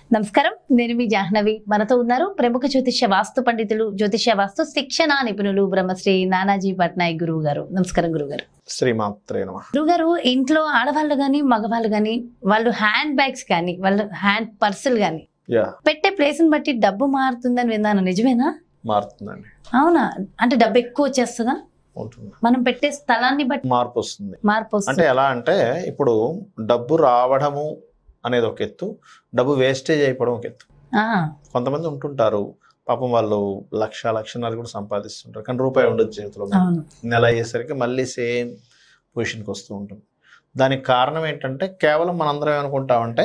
నమస్కారం నేను మీ జాహ్నవి మనతో ఉన్నారు ప్రముఖ జ్యోతిష్య వాస్తు పండితులు జ్యోతిష్య వాస్తు శిక్షణ నిపుణులు బ్రహ్మశ్రీ నానాజీ పట్నాయక్ గురువు గారు నమస్కారం గురువు గారు శ్రీమాత్రే నమ గురువు గారు ఇంట్లో ఆడవాళ్ళు గాని మగవాళ్ళు గాని వాళ్ళు హ్యాండ్ బ్యాగ్స్ కానీ వాళ్ళు హ్యాండ్ పర్సులు గాని యా పెట్టే ప్లేస్ ని బట్టి డబ్బు మారుతుందని విన్నాను నిజమేనా మారుతుందండి అవునా అంటే డబ్బు ఎక్కువ వచ్చేస్తుందా ఉంటుంది మనం పెట్టే స్థలాన్ని బట్టి మార్పు వస్తుంది మార్పు అంటే వస్తుంది ఎలా అంటే ఇప్పుడు డబ్బు రావడము అనేది ఒక ఎత్తు డబ్బు వేస్టేజ్ అయిపోవడం ఒక ఎత్తు ఆ, కొంతమంది ఉంటుంటారు పాపం వాళ్ళు లక్ష లక్షన్నర కూడా సంపాదిస్తుంటారు కానీ రూపాయి ఉండదు చేతిలో అవును నెల అయ్యేసరికి మళ్ళీ సేమ్ పొజిషన్కి వస్తూ ఉంటుంది దానికి కారణం ఏంటంటే కేవలం మనందరం ఏమనుకుంటామంటే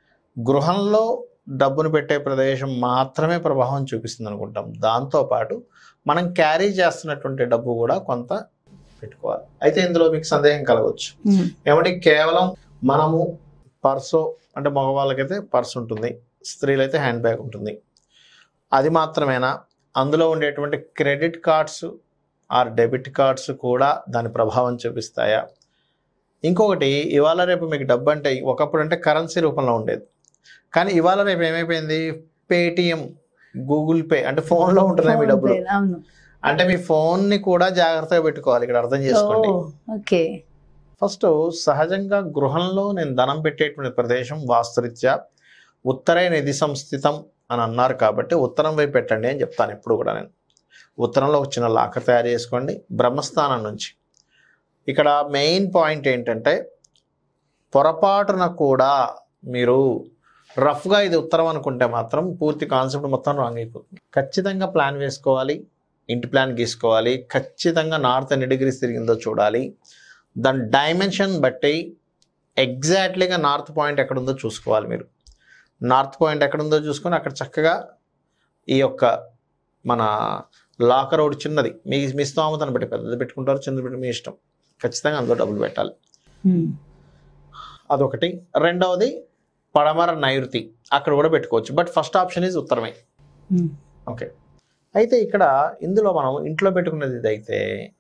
గృహంలో డబ్బును పెట్టే ప్రదేశం మాత్రమే ప్రభావం చూపిస్తుంది అనుకుంటాం దాంతోపాటు మనం క్యారీ చేస్తున్నటువంటి డబ్బు కూడా కొంత పెట్టుకోవాలి అయితే ఇందులో మీకు సందేహం కలగవచ్చు ఉమ్, ఏమంటే కేవలం మనము పర్సు అంటే మగవాళ్ళకైతే పర్స్ ఉంటుంది స్త్రీలైతే హ్యాండ్ బ్యాగ్ ఉంటుంది అది మాత్రమేనా అందులో ఉండేటువంటి credit cards or debit cards కూడా దాని ప్రభావం చూపిస్తాయా ఇంకొకటి ఇవాళ రేపు మీకు డబ్బు అంటే ఒకప్పుడు అంటే కరెన్సీ రూపంలో ఉండేది కానీ ఇవాళ రేపు ఏమైపోయింది పేటిఎం గూగుల్ పే అంటే ఫోన్లో ఉంటున్నాయి మీ డబ్బులు అవును అంటే మీ ఫోన్ని కూడా జాగ్రత్తగా పెట్టుకోవాలి ఇక్కడ అర్థం చేసుకోండి ఓ, ఓకే ఫస్ట్ సహజంగా గృహంలో నేను ధనం పెట్టేటువంటి ప్రదేశం వాస్తురీత్యా ఉత్తరే నిధి సంస్థితం అని అన్నారు కాబట్టి ఉత్తరం వైపు పెట్టండి అని చెప్తాను ఎప్పుడు కూడా నేను ఉత్తరంలో ఒక చిన్న లాకర్ తయారు చేసుకోండి బ్రహ్మస్థానం నుంచి ఇక్కడ మెయిన్ పాయింట్ ఏంటంటే పొరపాటున కూడా మీరు రఫ్గా ఇది ఉత్తరం అనుకుంటే మాత్రం పూర్తి కాన్సెప్ట్ మొత్తం రాంగ్ అయిపోతుంది ఖచ్చితంగా ప్లాన్ వేసుకోవాలి ఇంటి ప్లాన్ గీసుకోవాలి ఖచ్చితంగా నార్త్ ఎన్ని డిగ్రీస్ తిరిగిందో చూడాలి దాని డైమెన్షన్ బట్టి ఎగ్జాక్ట్లీగా నార్త్ పాయింట్ ఎక్కడ ఉందో చూసుకోవాలి మీరు నార్త్ పాయింట్ ఎక్కడ ఉందో చూసుకొని అక్కడ చక్కగా ఈ యొక్క మన లాకర్ ఒకటి చిన్నది మీ మీ స్తోమతను బట్టి పెద్దది పెట్టుకుంటారు చిన్నది పెట్టి మీ ఇష్టం ఖచ్చితంగా అందులో డబ్బులు పెట్టాలి ఉమ్, అదొకటి రెండవది పడమర నైరుతి అక్కడ కూడా పెట్టుకోవచ్చు బట్ ఫస్ట్ ఆప్షన్ ఈజ్ ఉత్తరమే ఉమ్, ఓకే అయితే ఇక్కడ ఇందులో మనం ఇంట్లో పెట్టుకునేది ఇదైతే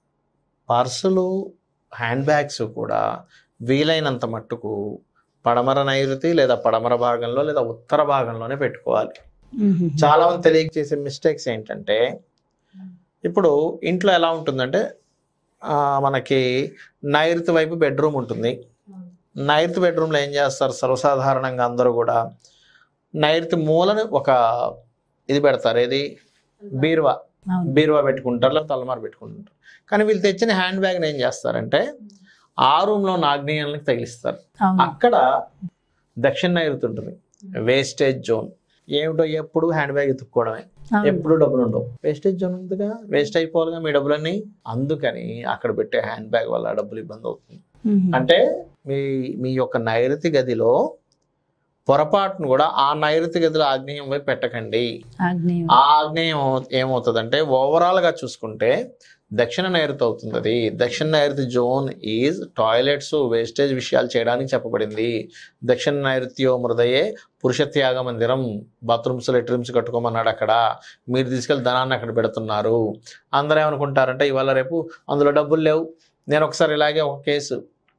పర్సులు హ్యాండ్ బ్యాగ్స్ కూడా వీలైనంత మట్టుకు పడమర నైరుతి లేదా పడమర భాగంలో లేదా ఉత్తర భాగంలోనే పెట్టుకోవాలి ఉమ్, చాలా మంది తెలియక చేసే మిస్టేక్స్ ఏంటంటే ఇప్పుడు ఇంట్లో ఎలా ఉంటుందంటే ఆ, మనకి నైరుతి వైపు బెడ్రూమ్ ఉంటుంది నైరుతి బెడ్రూమ్లో ఏం చేస్తారు సర్వసాధారణంగా అందరూ కూడా నైరుతి మూలను ఒక ఇది పెడతారు ఏది బీరువా అవును బీరువా పెట్టుకుంటారు లేదా తలమారు పెట్టుకుంటారు కానీ వీళ్ళు తెచ్చిన హ్యాండ్ బ్యాగ్ని ఏం చేస్తారంటే ఆ రూమ్లో నాగ్నేయాలకు తగిలిస్తారు అవును అక్కడ దక్షిణ నైరుతి ఉంటుంది వేస్టేజ్ జోన్ ఏమిటో ఎప్పుడు హ్యాండ్ బ్యాగ్ ఎత్తుక్కోవడమే అవును. ఎప్పుడు డబ్బులు ఉండవు వేస్టేజ్ జోన్ ఉందిగా వేస్ట్ అయిపోవాలిగా మీ డబ్బులన్నీ అందుకని అక్కడ పెట్టే హ్యాండ్ బ్యాగ్ వల్ల డబ్బులు ఇబ్బంది అవుతుంది ఉమ్, అంటే మీ మీ యొక్క నైరుతి గదిలో పొరపాటును కూడా ఆ నైరుతి గదిలో ఆగ్నేయం వైపు పెట్టకండి ఆగ్నేయం ఆ ఆగ్నేయం ఏమవుతుందంటే ఓవరాల్ గా చూసుకుంటే దక్షిణ నైరుతి అవుతుంది అది దక్షిణ నైరుతి జోన్ ఈజ్ టాయిలెట్స్ వేస్టేజ్ విషయాలు చేయడానికి చెప్పబడింది దక్షిణ నైరుత్యో మృదయే పురుష త్యాగ మందిరం బాత్రూమ్స్ లెట్రూమ్స్ కట్టుకోమన్నాడు అక్కడ మీరు తీసుకెళ్లి ధనాన్ని అక్కడ పెడుతున్నారు అందరూ ఏమనుకుంటారంటే ఇవాళ రేపు అందులో డబ్బులు లేవు నేను ఒకసారి ఇలాగే ఒక కేసు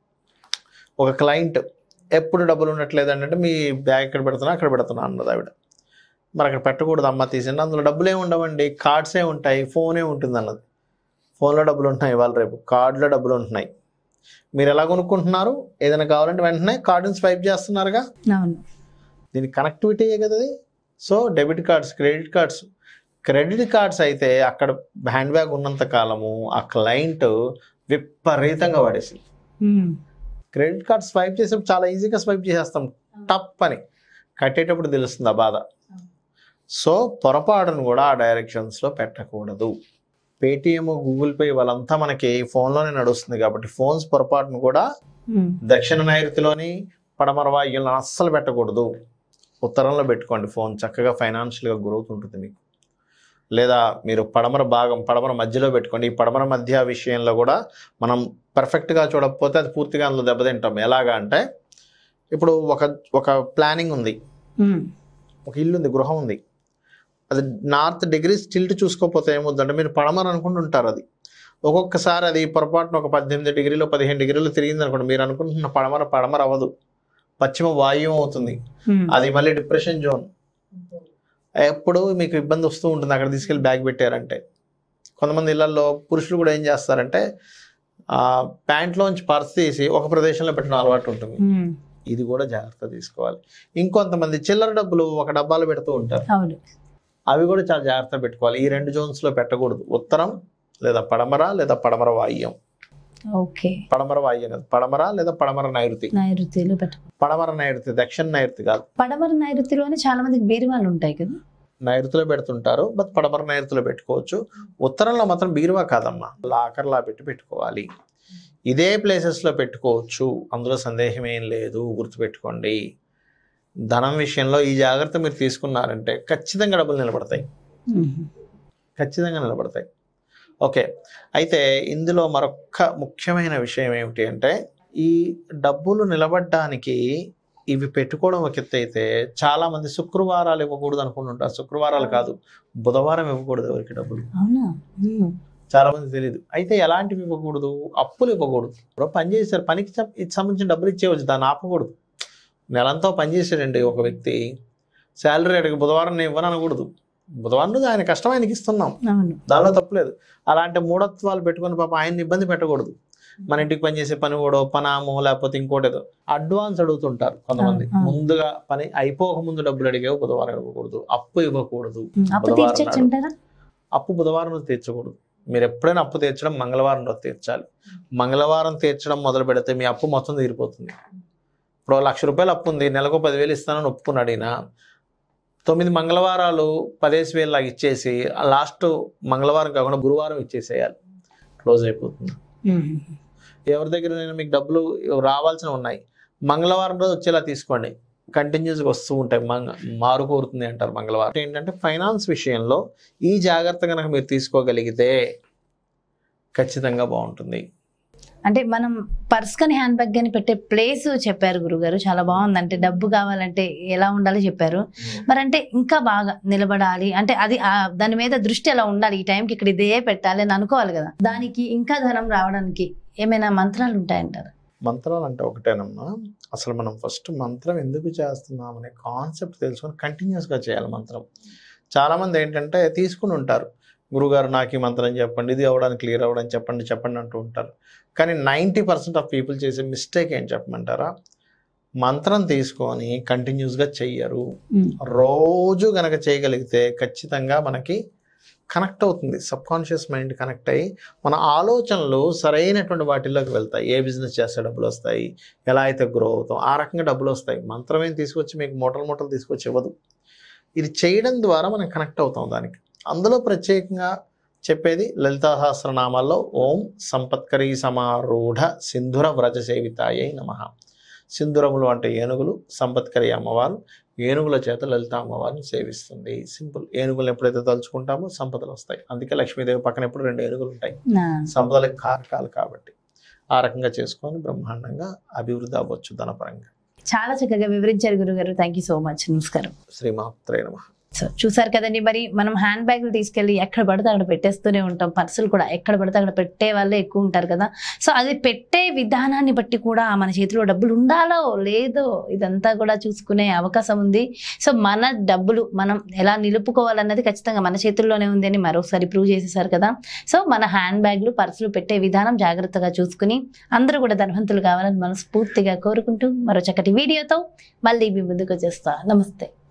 ఒక క్లయింట్ ఎప్పుడు డబ్బులు ఉండట్లేదు అంటే మీ బ్యాగ్ ఎక్కడ పెడుతున్నా అక్కడ పెడుతున్నా అన్నది ఆవిడ మరి అక్కడ పెట్టకూడదు అమ్మ తీసిండి అందులో డబ్బులు ఏమి ఉండవండి కార్డ్సే ఉంటాయి ఫోనే ఉంటుంది అన్నది ఫోన్లో డబ్బులు ఉంటున్నాయి ఇవాళ రేపు కార్డులో డబ్బులు ఉంటున్నాయి మీరు ఎలా కొనుక్కుంటున్నారు ఏదైనా కావాలంటే వెంటనే కార్డుని స్వైప్ చేస్తున్నారుగా అవును దీని కనెక్టివిటీయే కదా అది so debit cards credit cards credit cards అయితే అక్కడ హ్యాండ్ బ్యాగ్ ఉన్నంత కాలము ఆ క్లయింట్ విపరీతంగా పడేసి ఉమ్, క్రెడిట్ కార్డ్ స్వైప్ చేసేప్పుడు చాలా ఈజీగా స్వైప్ చేసేస్తాం టప్ అని కట్టేటప్పుడు తెలుస్తుంది ఆ బాధ సో పొరపాటును కూడా ఆ డైరెక్షన్స్లో పెట్టకూడదు పేటిఎం గూగుల్ పే వాళ్ళంతా మనకి ఫోన్లోనే నడుస్తుంది కాబట్టి ఫోన్స్ పొరపాటును కూడా ఉమ్, దక్షిణ నైరుతిలోని పడమర వాయువులను అస్సలు పెట్టకూడదు ఉత్తరంలో పెట్టుకోండి ఫోన్ చక్కగా ఫైనాన్షియల్గా గ్రోత్ ఉంటుంది మీకు లేదా మీరు పడమర భాగం పడమర మధ్యలో పెట్టుకోండి ఈ పడమర మధ్య విషయంలో కూడా మనం పర్ఫెక్ట్గా చూడకపోతే అది పూర్తిగా అందులో దెబ్బతింటాం ఎలాగా అంటే ఇప్పుడు ఒక ఒక ప్లానింగ్ ఉంది ఉమ్, ఒక ఇల్లు ఉంది గృహం ఉంది అది నార్త్ డిగ్రీస్ టిల్ట్ చూసుకోకపోతే ఏమవుతుందంటే మీరు పడమర అనుకుంటుంటారు అది ఒక్కొక్కసారి అది పొరపాటున ఒక పద్దెనిమిది డిగ్రీలు పదిహేను డిగ్రీలు తిరిగింది అనుకోండి మీరు అనుకుంటున్న పడమర పడమర అవ్వదు పశ్చిమ వాయువ్యం అవుతుంది ఉమ్. అది మళ్ళీ డిప్రెషన్ జోన్ ఎప్పుడు మీకు ఇబ్బంది వస్తూ ఉంటుంది అక్కడ తీసుకెళ్ళి బ్యాగ్ పెట్టారంటే కొంతమంది ఇళ్లలో పురుషులు కూడా ఏం చేస్తారంటే ఆ ప్యాంట్లోంచి పర్స్ తీసి ఒక ప్రదేశంలో పెట్టడం అలవాటు ఉంటుంది ఉమ్. ఇది కూడా జాగ్రత్త తీసుకోవాలి ఇంకొంతమంది చిల్లర డబ్బులు ఒక డబ్బాలో పెడుతూ ఉంటారు అవును అవి కూడా చాలా జాగ్రత్త పెట్టుకోవాలి ఈ రెండు జోన్స్ లో పెట్టకూడదు ఉత్తరం లేదా పడమర లేదా పడమర వాయువ్యం ఓకే పడమర వాయువ్యం కాదు పడమర లేదా పడమర నైరుతి నైరుతిలో పెట్ట పడమర నైరుతి దక్షిణ నైరుతి కాదు పడమర నైరుతిలోనే చాలా మందికి బీరువాలు ఉంటాయి కదా నైరుతిలో పెడుతుంటారు బట్ పడమర నైరుతిలో పెట్టుకోవచ్చు ఉత్తరంలో మాత్రం బీరువా కాదమ్మా లాకర్లా పెట్టి పెట్టుకోవాలి ఇదే ప్లేసెస్లో పెట్టుకోవచ్చు అందులో సందేహం ఏం లేదు గుర్తుపెట్టుకోండి ధనం విషయంలో ఈ జాగ్రత్త మీరు తీసుకున్నారంటే ఖచ్చితంగా డబ్బులు నిలబడతాయి ఉమ్. ఖచ్చితంగా నిలబడతాయి ఓకే అయితే ఇందులో మరొక్క ముఖ్యమైన విషయం ఏమిటి అంటే ఈ డబ్బులు నిలబడడానికి ఇవి పెట్టుకోవడం ఒక ఎత్తు అయితే చాలా మంది శుక్రవారాలు ఇవ్వకూడదు అనుకుంటుంటారు శుక్రవారాలు కాదు బుధవారం ఇవ్వకూడదు ఎవరికి డబ్బులు అవునా ఉమ్. చాలా మంది తెలియదు అయితే ఎలాంటివి ఇవ్వకూడదు అప్పులు ఇవ్వకూడదు ఇప్పుడు పని చేశారు పనికి సం- ఇది సంబంధించిన డబ్బులు ఇచ్చేవచ్చు దాన్ని ఆపకూడదు నెలంతా పని చేశాడండి ఒక వ్యక్తి శాలరీ అడిగి బుధవారం నేను ఇవ్వను అనకూడదు బుధవారం రోజు ఆయన కష్టం ఆయనకి ఇస్తున్నాం అవును దానిలో తప్పులేదు అలాంటి మూఢత్వాలు పెట్టుకొని పాప ఆయన్ని ఇబ్బంది పెట్టకూడదు మన ఇంటికి పని చేసే పని కూడా పనామో లేకపోతే ఇంకోటి ఏదో అడ్వాన్స్ అడుగుతుంటారు కొంతమంది ఆ, ఆ. ముందుగా పని అయిపోక ముందు డబ్బులు అడిగేవి బుధవారం ఇవ్వకూడదు అప్పు ఇవ్వకూడదు ఉమ్. అప్పు బుధవారం తీర్చొచ్చు నాడు. అంటారా అప్పు బుధవారం రోజు తీర్చకూడదు మీరు ఎప్పుడైనా అప్పు తీర్చడం మంగళవారం రోజు తీర్చాలి మంగళవారం తీర్చడం మొదలు పెడితే మీ అప్పు మొత్తం తీరిపోతుంది ఇప్పుడు ఓ లక్ష రూపాయలు అప్పు ఉంది నెలకు పదివేలు ఇస్తానని ఒప్పుకుని అడిగినా తొమ్మిది మంగళవారాలు పదేసి వేలు లాగా ఇచ్చేసి లాస్ట్ మంగళవారం కాకుండా గురువారం ఇచ్చేసేయాలి క్లోజ్ అయిపోతుంది ఉమ్. ఎవరి దగ్గర నేను మీకు డబ్బులు రావాల్సిన ఉన్నాయి మంగళవారం రోజు వచ్చేలా తీసుకోండి కంటిన్యూస్గా వస్తూ ఉంటాయి మంగ మారు కోరుతుంది అంటారు మంగళవారం ఏంటంటే ఫైనాన్స్ విషయంలో ఈ జాగ్రత్త కనుక మీరు తీసుకోగలిగితే ఖచ్చితంగా బాగుంటుంది అంటే మనం పర్స్ కానీ హ్యాండ్ బ్యాగ్ కానీ పెట్టే ప్లేస్ చెప్పారు గురుగారు చాలా బాగుంది అంటే డబ్బు కావాలంటే ఎలా ఉండాలో చెప్పారు మరి అంటే ఇంకా బాగా నిలబడాలి అంటే అది ఆ దాని మీద దృష్టి ఎలా ఉండాలి ఈ టైంకి ఇక్కడ ఇదే పెట్టాలి అని అనుకోవాలి కదా దానికి ఇంకా ధనం రావడానికి ఏమైనా మంత్రాలు ఉంటాయంటారు మంత్రాలు అంటే ఒకటేనమ్మా అసలు మనం ఫస్ట్ మంత్రం ఎందుకు చేస్తున్నాం అనే కాన్సెప్ట్ తెలుసుకొని కంటిన్యూస్గా చేయాలి మంత్రం చాలామంది ఏంటంటే తీసుకుని ఉంటారు గురుగారు నాకు ఈ మంత్రం చెప్పండి ఇది అవ్వడానికి క్లియర్ అవ్వడానికి చెప్పండి చెప్పండి అంటూ ఉంటారు కానీ నైంటీ పర్సెంట్ ఆఫ్ పీపుల్ చేసే మిస్టేక్ ఏం చెప్పమంటారా మంత్రం తీసుకొని కంటిన్యూస్గా చెయ్యరు రోజు గనక చేయగలిగితే ఖచ్చితంగా మనకి కనెక్ట్ అవుతుంది సబ్ కాన్షియస్ మైండ్ కనెక్ట్ అయ్యి మన ఆలోచనలు సరైనటువంటి వాటిల్లోకి వెళ్తాయి ఏ బిజినెస్ చేస్తే డబ్బులు వస్తాయి ఎలా అయితే గ్రో అవుతాం ఆ రకంగా డబ్బులు వస్తాయి మంత్రం ఏం తీసుకొచ్చి మీకు మూటలు మూటలు తీసుకొచ్చి ఇవ్వదు ఇది చేయడం ద్వారా మనం కనెక్ట్ అవుతాం దానికి అందులో ప్రత్యేకంగా చెప్పేది లలితా సహస్రనామాల్లో ఓం సంపత్కరీ సమారూఢ సింధుర వ్రజ సేవితాయై నమ సింధురములు అంటే ఏనుగులు సంపత్కరి అమ్మవారు ఏనుగుల చేత లలిత అమ్మవారిని సేవిస్తుంది సింపుల్ ఏనుగులు ఎప్పుడైతే తలుచుకుంటామో సంపదలు వస్తాయి అందుకే లక్ష్మీదేవి పక్కన ఎప్పుడు రెండు ఏనుగులు ఉంటాయి నా సంపదలకు కారకాలు కాబట్టి ఆ రకంగా చేసుకొని బ్రహ్మాండంగా అభివృద్ధి అవ్వచ్చు ధనపరంగా చాలా చక్కగా వివరించారు గురుగారు థ్యాంక్ యూ సో మచ్ నమస్కారం శ్రీమాత్రే నమ సో చూసారు కదండి మరి మనం హ్యాండ్ బ్యాగులు తీసుకెళ్ళి ఎక్కడ పడితే అక్కడ పెట్టేస్తూనే ఉంటాం పర్సులు కూడా ఎక్కడ పడితే అక్కడ పెట్టే వాళ్ళే ఎక్కువ ఉంటారు కదా సో అది పెట్టే విధానాన్ని బట్టి కూడా మన చేతిలో డబ్బులు ఉండాలో లేదో ఇదంతా కూడా చూసుకునే అవకాశం ఉంది సో మన డబ్బులు మనం ఎలా నిలుపుకోవాలన్నది ఖచ్చితంగా మన చేతుల్లోనే ఉంది అని మరొకసారి ప్రూవ్ చేసేసారు కదా సో మన హ్యాండ్ బ్యాగ్లు పర్సులు పెట్టే విధానం జాగ్రత్తగా చూసుకుని అందరూ కూడా ధనవంతులు కావాలని మనస్ఫూర్తిగా కోరుకుంటూ మరో చక్కటి వీడియోతో మళ్ళీ మీ ముందుకు వచ్చేస్తా నమస్తే